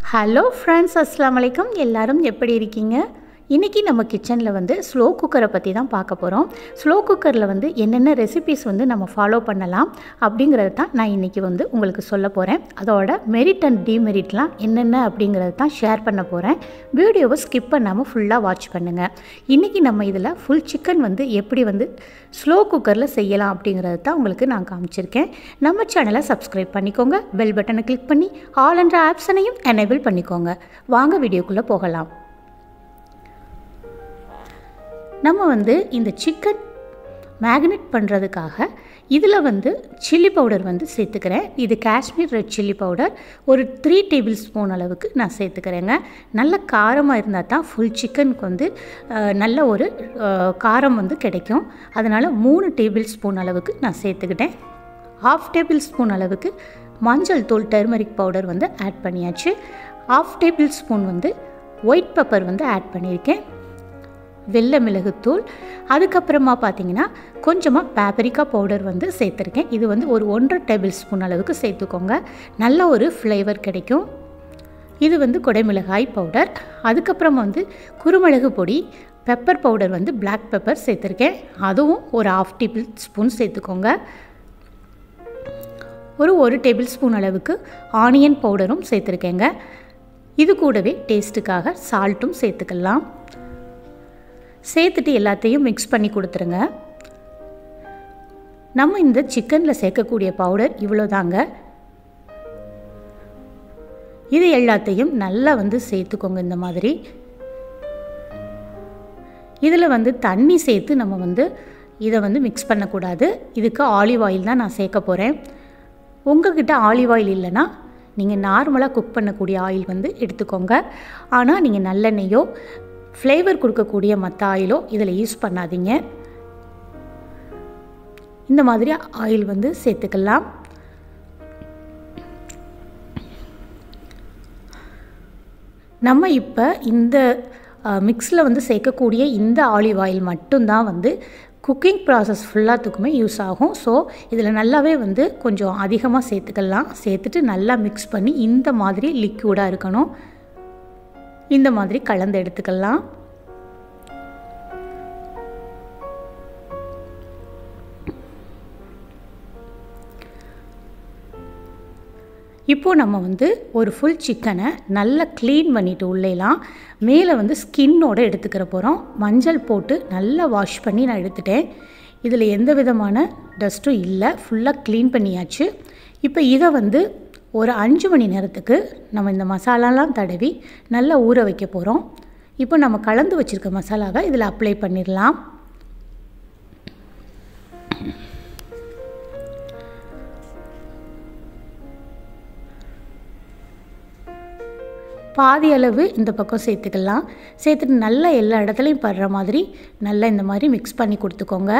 hello friends அஸ்லாம் வலைக்கம் எல்லாரும் எப்படி இருக்கீங்க இன்றைக்கி நம்ம கிச்சனில் வந்து ஸ்லோ குக்கரை பற்றி தான் பார்க்க போகிறோம் ஸ்லோ குக்கரில் வந்து என்னென்ன ரெசிபிஸ் வந்து நம்ம ஃபாலோ பண்ணலாம் அப்படிங்கிறது தான் நான் இன்றைக்கி வந்து உங்களுக்கு சொல்ல போகிறேன் அதோட மெரிட் அண்ட் டிமெரிட்லாம் என்னென்ன அப்படிங்கிறது தான் ஷேர் பண்ண போகிறேன் வீடியோவை ஸ்கிப் பண்ணாமல் ஃபுல்லாக வாட்ச் பண்ணுங்கள் இன்றைக்கி நம்ம இதில் ஃபுல் சிக்கன் வந்து எப்படி வந்து ஸ்லோ குக்கரில் செய்யலாம் அப்படிங்கிறது தான் உங்களுக்கு நான் காமிச்சிருக்கேன் நம்ம சேனலை சப்ஸ்கிரைப் பண்ணிக்கோங்க பெல் பட்டனை கிளிக் பண்ணி ஆல் என்ற ஆப்ஷனையும் எனேபிள் பண்ணிக்கோங்க வாங்க வீடியோக்குள்ளே போகலாம் நம்ம வந்து இந்த சிக்கன் மேக்னெட் பண்ணுறதுக்காக இதில் வந்து சில்லி பவுடர் வந்து சேர்த்துக்கிறேன் இது காஷ்மீர் ரெட் சில்லி பவுடர் ஒரு த்ரீ டேபிள் ஸ்பூன் அளவுக்கு நான் சேர்த்துக்கிறேங்க நல்ல காரமாக இருந்தால் தான் ஃபுல் சிக்கனுக்கு வந்து அஹ், நல்ல ஒரு அஹ், காரம் வந்து கிடைக்கும் அதனால் மூணு டேபிள் ஸ்பூன் அளவுக்கு நான் சேர்த்துக்கிட்டேன் ஹாஃப் டேபிள் ஸ்பூன் அளவுக்கு மஞ்சள் தூள் டர்மரிக் பவுடர் வந்து ஆட் பண்ணியாச்சு ஹாஃப் டேபிள் ஸ்பூன் வந்து ஒயிட் பெப்பர் வந்து ஆட் பண்ணியிருக்கேன் வெள்ளை மிளகுத்தூள் அதுக்கப்புறமா பார்த்தீங்கன்னா கொஞ்சமாக பேப்பரிக்கா பவுடர் வந்து சேர்த்துருக்கேன் இது வந்து ஒரு ஒன்றரை டேபிள் ஸ்பூன் அளவுக்கு சேர்த்துக்கோங்க நல்ல ஒரு ஃப்ளேவர் கிடைக்கும் இது வந்து குடைமிளகாய் பவுடர் அதுக்கப்புறம் வந்து குருமிளகு பொடி பெப்பர் பவுடர் வந்து Black பெப்பர் சேர்த்துருக்கேன் அதுவும் ஒரு ஆஃப் டேபிள் ஸ்பூன் சேர்த்துக்கோங்க ஒரு ஒரு டேபிள் ஸ்பூன் அளவுக்கு ஆனியன் பவுடரும் சேர்த்துருக்கேங்க இது கூடவே டேஸ்ட்டுக்காக சால்ட்டும் சேர்த்துக்கலாம் சேர்த்துட்டு எல்லாத்தையும் மிக்ஸ் பண்ணி கொடுத்துருங்க நம்ம இந்த சிக்கனில் சேர்க்கக்கூடிய பவுடர் இவ்வளோதாங்க இது எல்லாத்தையும் நல்லா வந்து சேர்த்துக்கோங்க இந்த மாதிரி இதில் வந்து தண்ணி சேர்த்து நம்ம வந்து இதை வந்து மிக்ஸ் பண்ணக்கூடாது இதுக்கு ஆலிவ் ஆயில் தான் நான் சேர்க்க போகிறேன் உங்ககிட்ட ஆலிவ் ஆயில் இல்லைன்னா நீங்கள் நார்மலாக குக் பண்ணக்கூடிய ஆயில் வந்து எடுத்துக்கோங்க ஆனால் நீங்கள் நல்லெண்ணெயோ ஃப்ளேவர் கொடுக்கக்கூடிய மற்ற ஆயிலோ இதில் யூஸ் பண்ணாதீங்க இந்த மாதிரி ஆயில் வந்து சேர்த்துக்கலாம் நம்ம இப்போ இந்த மிக்ஸில் வந்து சேர்க்கக்கூடிய இந்த ஆலிவ் ஆயில் மட்டும்தான் வந்து குக்கிங் ப்ராசஸ் ஃபுல்லாத்துக்குமே யூஸ் ஆகும் ஸோ இதில் நல்லாவே வந்து கொஞ்சம் அதிகமாக சேர்த்துக்கலாம் சேர்த்துட்டு நல்லா மிக்ஸ் பண்ணி இந்த மாதிரி லிக்யூடாக இருக்கணும் இந்த மாதிரி கலந்து எடுத்துக்கலாம் இப்போது நம்ம வந்து ஒரு ஃபுல் சிக்கனை நல்லா க்ளீன் பண்ணிவிட்டு உள்ளேலாம் மேலே வந்து ஸ்கின்னோடு எடுத்துக்கிற போகிறோம் மஞ்சள் போட்டு நல்லா வாஷ் பண்ணி நான் எடுத்துட்டேன் இதில் எந்த விதமான டஸ்ட்டும் இல்லை ஃபுல்லாக க்ளீன் பண்ணியாச்சு இப்போ இதை வந்து ஒரு அஞ்சு மணி நேரத்துக்கு நம்ம இந்த மசாலாலாம் தடவி நல்லா ஊற வைக்க போகிறோம் இப்போ நம்ம கலந்து வச்சுருக்க மசாலாவை இதில் அப்ளை பண்ணிடலாம் பாதி அளவு இந்த பக்கம் சேர்த்துக்கலாம் சேர்த்துட்டு நல்லா எல்லா இடத்துலையும் படுற மாதிரி நல்லா இந்த மாதிரி மிக்ஸ் பண்ணி கொடுத்துக்கோங்க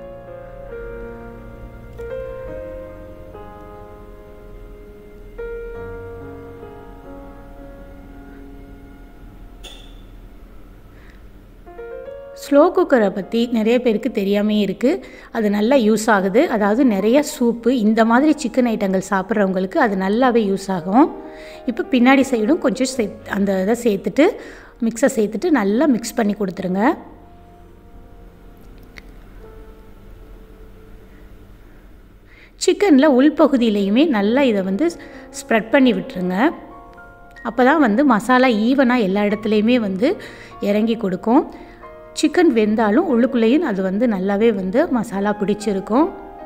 ஸ்லோ குக்கரை பற்றி நிறைய பேருக்கு தெரியாமே இருக்குது அது நல்லா யூஸ் ஆகுது அதாவது நிறைய சூப்பு இந்த மாதிரி சிக்கன் ஐட்டங்கள் சாப்பிட்றவங்களுக்கு அது நல்லாவே யூஸ் ஆகும் இப்போ பின்னாடி சைடும் கொஞ்சம் சே அந்த இதை சேர்த்துட்டு மிக்ஸை சேர்த்துட்டு நல்லா மிக்ஸ் பண்ணி கொடுத்துருங்க சிக்கனில் உள்பகுதியிலையுமே நல்லா இதை வந்து ஸ்ப்ரெட் பண்ணி விட்டுருங்க அப்போ தான் வந்து மசாலா ஈவனாக எல்லா இடத்துலையுமே வந்து இறங்கி கொடுக்கும் சிக்கன் வெந்தாலும் உள்ளுக்குள்ளேயும் அது வந்து நல்லாவே வந்து மசாலா பிடிச்சிருக்கும்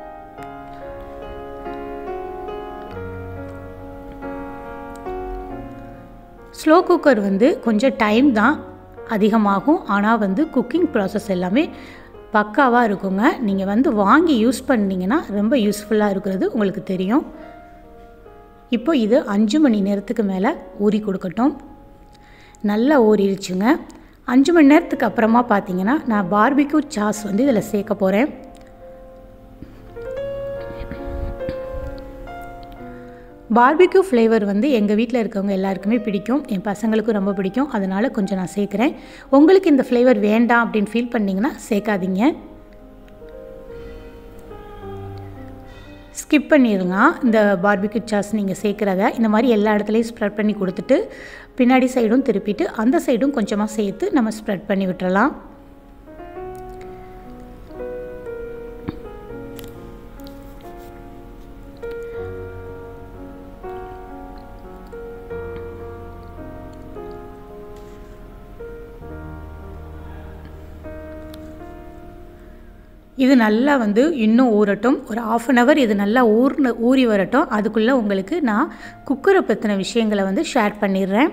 ஸ்லோ குக்கர் வந்து கொஞ்சம் டைம் தான் அதிகமாகும் ஆனால் வந்து குக்கிங் ப்ராசஸ் எல்லாமே பக்காவாக இருக்குங்க நீங்கள் வந்து வாங்கி யூஸ் பண்ணிங்கன்னா ரொம்ப யூஸ்ஃபுல்லாக இருக்கிறது உங்களுக்கு தெரியும் இப்போ இது அஞ்சு மணி நேரத்துக்கு மேலே ஊறி கொடுக்கட்டும் நல்லா ஊறிடுச்சுங்க அஞ்சு மணி நேரத்துக்கு அப்புறமா பார்த்தீங்கன்னா நான் பார்பிக்யூ சாஸ் வந்து இதில் சேர்க்க போகிறேன் பார்பிக்யூ ஃப்ளேவர் வந்து எங்கள் வீட்டில் இருக்கவங்க எல்லாருக்குமே பிடிக்கும் என் பசங்களுக்கும் ரொம்ப பிடிக்கும் அதனால் கொஞ்சம் நான் சேர்க்குறேன் உங்களுக்கு இந்த ஃப்ளேவர் வேண்டாம் அப்படின்னு ஃபீல் பண்ணிங்கன்னா சேர்க்காதீங்க ஸ்கிப் பண்ணிடலாம் இந்த பார்பிக்யூ சாஸ் நீங்கள் சேர்க்குறத இந்த மாதிரி எல்லா இடத்துலையும் ஸ்ப்ரெட் பண்ணி கொடுத்துட்டு பின்னாடி சைடும் திருப்பிட்டு அந்த சைடும் கொஞ்சமாக சேர்த்து நம்ம ஸ்ப்ரெட் பண்ணி விட்டுறலாம் இது நல்லா வந்து இன்னும் ஊறட்டும் ஒரு ஆஃப் அன் ஹவர் இது நல்லா ஊர்ன ஊறி வரட்டும் அதுக்குள்ளே உங்களுக்கு நான் குக்கரை பற்றின விஷயங்களை வந்து ஷேர் பண்ணிடுறேன்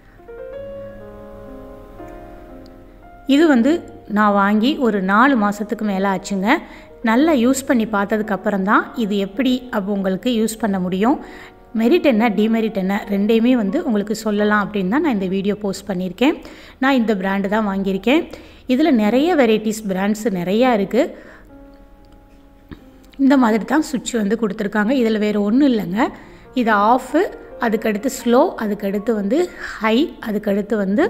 இது வந்து நான் வாங்கி ஒரு நாலு மாதத்துக்கு மேலே ஆச்சுங்க நல்லா யூஸ் பண்ணி பார்த்ததுக்கப்புறம் தான் இது எப்படி அப்போ உங்களுக்கு யூஸ் பண்ண முடியும் மெரிட் என்ன டிமெரிட் என்ன ரெண்டையுமே வந்து உங்களுக்கு சொல்லலாம் அப்படின்னு தான் நான் இந்த வீடியோ போஸ்ட் பண்ணியிருக்கேன் நான் இந்த பிராண்டு தான் வாங்கியிருக்கேன் இதில் நிறைய வெரைட்டிஸ் பிராண்ட்ஸ் நிறையா இருக்குது இந்த மாதிரி தான் சுவிட்ச் வந்து கொடுத்துருக்காங்க இதில் வேறு ஒன்றும் இல்லைங்க இது ஆஃபு அதுக்கடுத்து ஸ்லோ அதுக்கடுத்து வந்து ஹை அதுக்கடுத்து வந்து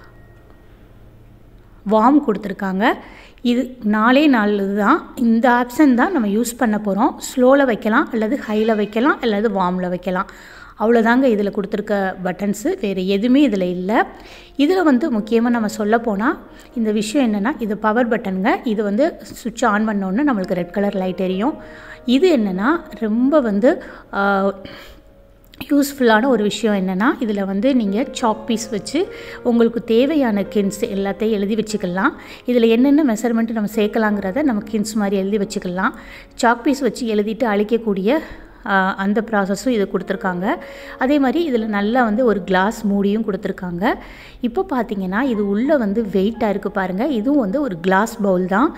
வார்ம் கொடுத்துருக்காங்க இது நாலே நாலு தான் இந்த ஆப்ஷன் தான் நம்ம யூஸ் பண்ண போகிறோம் ஸ்லோவில் வைக்கலாம் அல்லது ஹையில் வைக்கலாம் அல்லது வார்மில் வைக்கலாம் அவ்வளோதாங்க இதில் கொடுத்துருக்க பட்டன்ஸு வேறு எதுவுமே இதில் இல்லை இதில் வந்து முக்கியமாக நம்ம சொல்ல போனால் இந்த விஷயம் என்னென்னா இது பவர் பட்டனுங்க இது வந்து சுவிட்ச் ஆன் பண்ணோன்னே நம்மளுக்கு ரெட் கலர் லைட் எரியும் இது என்னென்னா ரொம்ப வந்து யூஸ்ஃபுல்லான ஒரு விஷயம் என்னென்னா இதில் வந்து நீங்கள் சாக் பீஸ் வச்சு உங்களுக்கு தேவையான கின்ஸ் எல்லாத்தையும் எழுதி வச்சுக்கலாம் இதில் என்னென்ன மெஷர்மெண்ட்டு நம்ம சேர்க்கலாங்கிறத நம்ம கின்ஸ் மாதிரி எழுதி வச்சுக்கலாம் சாக் பீஸ் வச்சு எழுதிட்டு அழிக்கக்கூடிய அந்த ப்ராசஸும் இது கொடுத்துருக்காங்க அதே மாதிரி இதில் நல்லா வந்து ஒரு கிளாஸ் மூடியும் கொடுத்துருக்காங்க இப்போ பார்த்தீங்கன்னா இது உள்ளே வந்து வெயிட்டாக இருக்குது பாருங்கள் இதுவும் வந்து ஒரு கிளாஸ் பவுல் தான்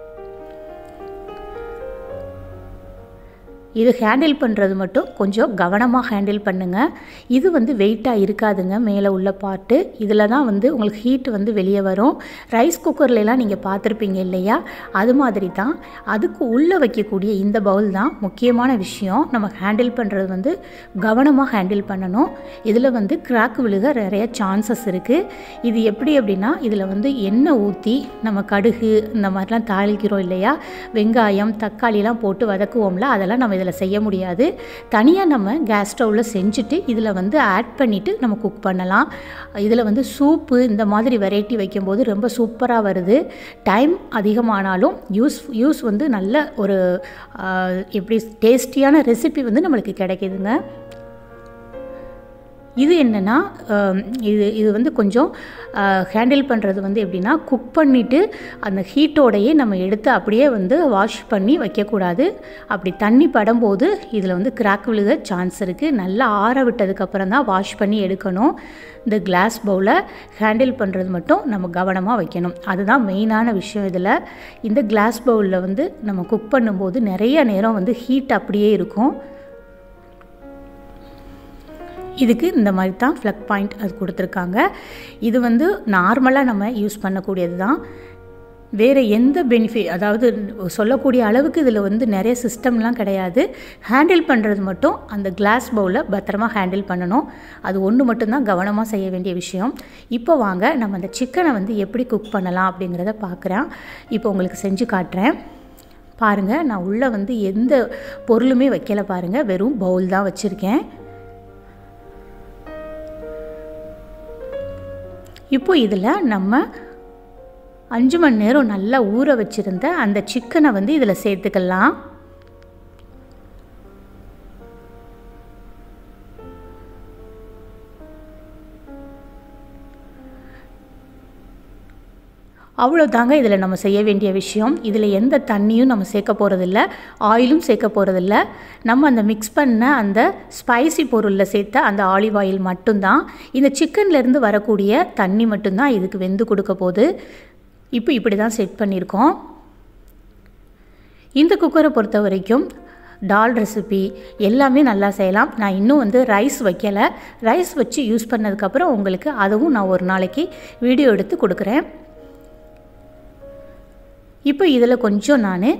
இது ஹேண்டில் பண்ணுறது மட்டும் கொஞ்சம் கவனமாக ஹேண்டில் பண்ணுங்கள் இது வந்து வெயிட்டாக இருக்காதுங்க மேலே உள்ள பாட்டு இதில் தான் வந்து உங்களுக்கு ஹீட் வந்து வெளியே வரும் ரைஸ் குக்கர்லலாம் நீங்கள் பார்த்துருப்பீங்க இல்லையா அது மாதிரி தான் அதுக்கு உள்ளே வைக்கக்கூடிய இந்த பவுல் தான் முக்கியமான விஷயம் நம்ம ஹேண்டில் பண்ணுறது வந்து கவனமாக ஹேண்டில் பண்ணணும் இதில் வந்து கிராக் விழுக நிறைய சான்சஸ் இருக்குது இது எப்படி அப்படின்னா இதில் வந்து எண்ணெய் ஊற்றி நம்ம கடுகு இந்த மாதிரிலாம் தாளிக்கிறோம் இல்லையா வெங்காயம் தக்காளிலாம் போட்டு வதக்குவோம்ல அதெல்லாம் நம்ம இதில் செய்ய முடியாது தனியாக நம்ம கேஸ் ஸ்டவ்வில் செஞ்சுட்டு இதில் வந்து ஆட் பண்ணிவிட்டு நம்ம குக் பண்ணலாம் இதில் வந்து சூப்பு இந்த மாதிரி வெரைட்டி வைக்கும்போது ரொம்ப சூப்பராக வருது டைம் அதிகமானாலும் யூஸ் யூஸ் வந்து நல்ல ஒரு எப்படி டேஸ்டியான ரெசிபி வந்து நம்மளுக்கு கிடைக்கிதுங்க இது என்னென்னா இது இது வந்து கொஞ்சம் ஹேண்டில் பண்ணுறது வந்து எப்படின்னா குக் பண்ணிவிட்டு அந்த ஹீட்டோடையே நம்ம எடுத்து அப்படியே வந்து வாஷ் பண்ணி வைக்கக்கூடாது அப்படி தண்ணி படும்போது இதில் வந்து கிராக் விழுக சான்ஸ் இருக்குது நல்லா ஆற விட்டதுக்கப்புறம் தான் வாஷ் பண்ணி எடுக்கணும் இந்த கிளாஸ் பவுலை ஹேண்டில் பண்ணுறது மட்டும் நம்ம கவனமாக வைக்கணும் அதுதான் மெயினான விஷயம் இதில் இந்த கிளாஸ் பவுலில் வந்து நம்ம குக் பண்ணும்போது நிறைய நேரம் வந்து ஹீட் அப்படியே இருக்கும் இதுக்கு இந்த மாதிரி தான் ஃப்ளக் பாயிண்ட் அது கொடுத்துருக்காங்க இது வந்து நார்மலாக நம்ம யூஸ் பண்ணக்கூடியது தான் வேறு எந்த பெனிஃபிட் அதாவது சொல்லக்கூடிய அளவுக்கு இதில் வந்து நிறைய சிஸ்டம்லாம் கிடையாது ஹேண்டில் பண்ணுறது மட்டும் அந்த கிளாஸ் பவுலை பத்திரமா ஹேண்டில் பண்ணணும் அது ஒன்று மட்டும்தான் கவனமாக செய்ய வேண்டிய விஷயம் இப்போ வாங்க நம்ம அந்த சிக்கனை வந்து எப்படி குக் பண்ணலாம் அப்படிங்கிறத பார்க்குறேன் இப்போ உங்களுக்கு செஞ்சு காட்டுறேன் பாருங்கள் நான் உள்ளே வந்து எந்த பொருளுமே வைக்கல பாருங்கள் வெறும் பவுல் தான் வச்சுருக்கேன் இப்போ இதில் நம்ம அஞ்சு மணி நேரம் நல்லா ஊற வச்சுருந்த அந்த சிக்கனை வந்து இதில் சேர்த்துக்கலாம் அவ்வளோதாங்க இதில் நம்ம செய்ய வேண்டிய விஷயம் இதில் எந்த தண்ணியும் நம்ம சேர்க்க போகிறதில்ல ஆயிலும் சேர்க்க போகிறதில்ல நம்ம அந்த மிக்ஸ் பண்ண அந்த ஸ்பைசி பொருளில் சேர்த்த அந்த ஆலிவ் ஆயில் மட்டும்தான் இந்த சிக்கன்லேருந்து வரக்கூடிய தண்ணி மட்டும்தான் இதுக்கு வெந்து கொடுக்க போகுது இப்போ இப்படி தான் செட் பண்ணியிருக்கோம் இந்த குக்கரை பொறுத்த வரைக்கும் டால் ரெசிபி எல்லாமே நல்லா செய்யலாம் நான் இன்னும் வந்து ரைஸ் வைக்கலை ரைஸ் வச்சு யூஸ் பண்ணதுக்கப்புறம் உங்களுக்கு அதுவும் நான் ஒரு நாளைக்கு வீடியோ எடுத்து கொடுக்குறேன் இப்போ இதில் கொஞ்சம் நான்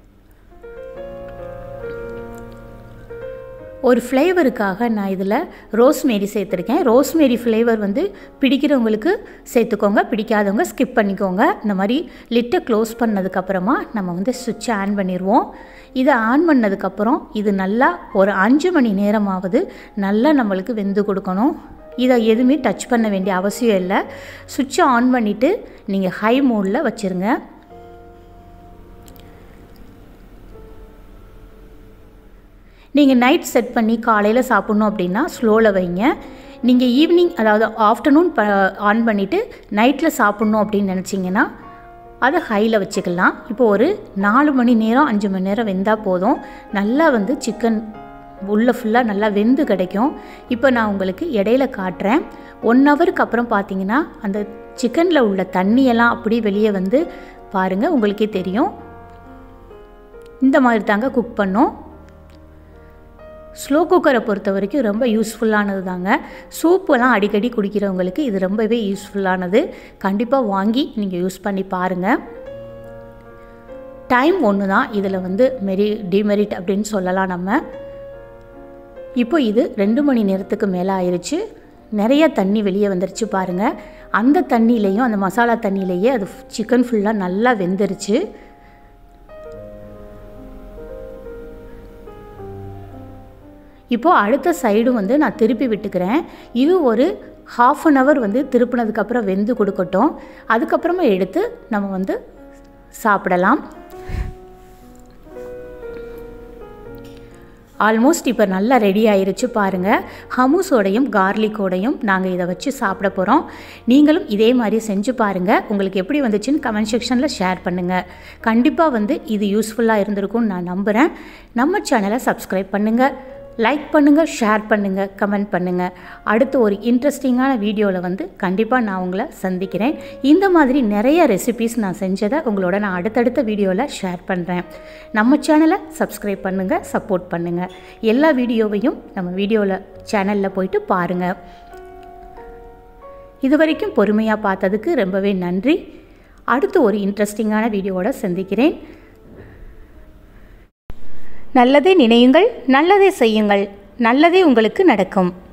ஒரு ஃப்ளேவருக்காக நான் இதில் ரோஸ்மேரி சேர்த்துருக்கேன் ரோஸ்மேரி ஃப்ளேவர் வந்து பிடிக்கிறவங்களுக்கு சேர்த்துக்கோங்க பிடிக்காதவங்க ஸ்கிப் பண்ணிக்கோங்க இந்த மாதிரி லிட்டை க்ளோஸ் பண்ணதுக்கப்புறமா நம்ம வந்து சுவிட்சை ஆன் பண்ணிடுவோம் இதை ஆன் பண்ணதுக்கப்புறம் இது நல்லா ஒரு அஞ்சு மணி நேரமாவது நல்லா நம்மளுக்கு வெந்து கொடுக்கணும் இதை எதுவுமே டச் பண்ண வேண்டிய அவசியம் இல்லை சுவிட்சை ஆன் பண்ணிவிட்டு நீங்கள் ஹை மோடில் வச்சுருங்க நீங்கள் நைட் செட் பண்ணி காலையில் சாப்பிட்ணும் அப்படின்னா ஸ்லோவில் வைங்க நீங்கள் ஈவினிங் அதாவது ஆஃப்டர்நூன் ப ஆன் பண்ணிவிட்டு நைட்டில் சாப்பிட்ணும் அப்படின்னு நினச்சிங்கன்னா அதை ஹையில் வச்சுக்கலாம் இப்போ ஒரு நாலு மணி நேரம் அஞ்சு மணி நேரம் வெந்தால் போதும் நல்லா வந்து சிக்கன் உள்ளே ஃபுல்லாக நல்லா வெந்து கிடைக்கும் இப்போ நான் உங்களுக்கு இடையில காட்டுறேன் ஒன் ஹவருக்கு அப்புறம் பார்த்தீங்கன்னா அந்த சிக்கனில் உள்ள தண்ணியெல்லாம் அப்படியே வெளியே வந்து பாருங்கள் உங்களுக்கே தெரியும் இந்த மாதிரி தாங்க குக் பண்ணோம் ஸ்லோ குக்கரை பொறுத்த வரைக்கும் ரொம்ப யூஸ்ஃபுல்லானது தாங்க சூப்பெல்லாம் அடிக்கடி குடிக்கிறவங்களுக்கு இது ரொம்பவே யூஸ்ஃபுல்லானது கண்டிப்பாக வாங்கி நீங்கள் யூஸ் பண்ணி பாருங்கள் டைம் ஒன்று தான் இதில் வந்து மெரி டிமெரிட் அப்படின்னு சொல்லலாம் நம்ம இப்போ இது ரெண்டு மணி நேரத்துக்கு மேலே ஆயிடுச்சு நிறைய தண்ணி வெளியே வந்துருச்சு பாருங்கள் அந்த தண்ணியிலையும் அந்த மசாலா தண்ணியிலையே அது சிக்கன் ஃபுல்லாக நல்லா வெந்துருச்சு இப்போது அடுத்த சைடு வந்து நான் திருப்பி விட்டுக்கிறேன் இது ஒரு ஹாஃப் அன் ஹவர் வந்து திருப்பினதுக்கப்புறம் வெந்து கொடுக்கட்டும் அதுக்கப்புறமா எடுத்து நம்ம வந்து சாப்பிடலாம் ஆல்மோஸ்ட் இப்போ நல்லா ரெடி ஆயிருச்சு பாருங்கள் ஹமூஸோடையும் கார்லிக்கோடையும் நாங்கள் இதை வச்சு சாப்பிட போகிறோம் நீங்களும் இதே மாதிரி செஞ்சு பாருங்கள் உங்களுக்கு எப்படி வந்துச்சுன்னு கமெண்ட் செக்ஷனில் ஷேர் பண்ணுங்கள் கண்டிப்பாக வந்து இது யூஸ்ஃபுல்லாக இருந்திருக்கும்னு நான் நம்புகிறேன் நம்ம சேனலை சப்ஸ்கிரைப் பண்ணுங்கள் லைக் பண்ணுங்கள் ஷேர் பண்ணுங்கள் கமெண்ட் பண்ணுங்கள் அடுத்து ஒரு இன்ட்ரெஸ்டிங்கான வீடியோவில் வந்து கண்டிப்பாக நான் உங்களை சந்திக்கிறேன் இந்த மாதிரி நிறைய ரெசிபீஸ் நான் செஞ்சதை உங்களோட நான் அடுத்தடுத்த வீடியோவில் ஷேர் பண்ணுறேன் நம்ம சேனலை சப்ஸ்கிரைப் பண்ணுங்கள் சப்போர்ட் பண்ணுங்கள் எல்லா வீடியோவையும் நம்ம வீடியோவில் சேனலில் போயிட்டு பாருங்கள் இது வரைக்கும் பொறுமையாக பார்த்ததுக்கு ரொம்பவே நன்றி அடுத்து ஒரு இன்ட்ரெஸ்டிங்கான வீடியோவோட சந்திக்கிறேன் நல்லதே நினையுங்கள் நல்லதே செய்யுங்கள் நல்லதே உங்களுக்கு நடக்கும்